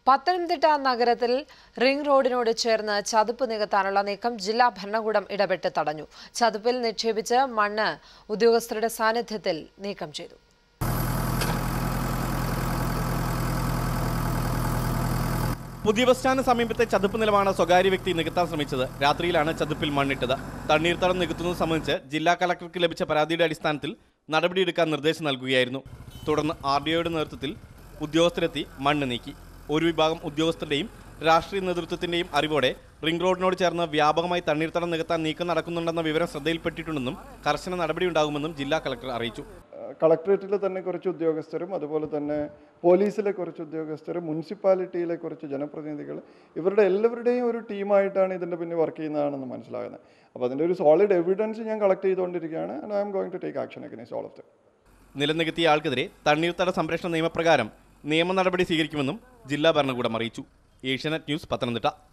പത്തനംതിട്ട നഗരത്തിൽ റിംഗ് റോഡിനോട് ചേർന്ന് ചതുപ്പ് നികത്താനുള്ള നീക്കം ജില്ലാ ഭരണകൂടം ഇടപെട്ട് തടഞ്ഞു ചതുപ്പിൽ നിക്ഷേപിച്ച് മണ്ണ് ഉദ്യോഗസ്ഥരുടെ സാന്നിധ്യത്തിൽ നീക്കം ചെയ്തു പുതിയ ബസ് സ്റ്റാൻഡിന് സമീപത്തെ ചതുപ്പ് നിലമാണ് സ്വകാര്യ വ്യക്തി നികത്താൻ ശ്രമിച്ചത് രാത്രിയിലാണ് ചതുപ്പിൽ മണ്ണിട്ടത് തണ്ണീർത്തടം നികത്തുന്നത് സംബന്ധിച്ച് ജില്ലാ കളക്ടർക്ക് ലഭിച്ച പരാതിയുടെ അടിസ്ഥാനത്തിൽ നടപടിയെടുക്കാൻ നിർദ്ദേശം നൽകുകയായിരുന്നു തുടർന്ന് ആർ ഡി ഒയുടെ നേതൃത്വത്തിൽ ഉദ്യോഗസ്ഥരെത്തി മണ്ണ് നീക്കി ഒരു വിഭാഗം ഉദ്യോഗസ്ഥരുടെയും രാഷ്ട്രീയ നേതൃത്വത്തിന്റെയും അറിവോടെ റിംഗ് റോഡിനോട് ചേർന്ന് വ്യാപകമായി തണ്ണീർത്തടം നികത്താൻ നീക്കം നടക്കുന്നുണ്ടെന്ന വിവരം ശ്രദ്ധയിൽപ്പെട്ടിട്ടുണ്ടെന്നും കർശന നടപടിയുണ്ടാകുമെന്നും ജില്ലാ കളക്ടർ അറിയിച്ചു കളക്ട്രേറ്റിൽ തന്നെ കുറച്ച് ഉദ്യോഗസ്ഥരും അതുപോലെ തന്നെ പോലീസിലെ കുറച്ച് ഉദ്യോഗസ്ഥരും മുനിസിപ്പാലിറ്റിയിലെ കുറച്ച് ജനപ്രതിനിധികൾ ഇവരുടെ എല്ലാവരുടെയും ഒരു ടീമായിട്ടാണ് ഇതിൻ്റെ പിന്നെ വർക്ക് ചെയ്യുന്നതാണെന്ന് മനസ്സിലാകുന്നത് അപ്പോൾ അതിൻ്റെ ഒരു സോളിഡ് എവിഡൻസ് ഞാൻ കളക്ട് ചെയ്തുകൊണ്ടിരിക്കുകയാണ് and I'm going to take action against all of them നിലനികത്തിയ ആൾക്കെതിരെ തണ്ണീർത്തട സംരക്ഷണ നിയമപ്രകാരം നിയമ നടപടി സ്വീകരിക്കുമെന്നും ജില്ലാ ഭരണകൂടം അറിയിച്ചു ഏഷ്യാനെറ്റ് ന്യൂസ് പത്തനംതിട്ട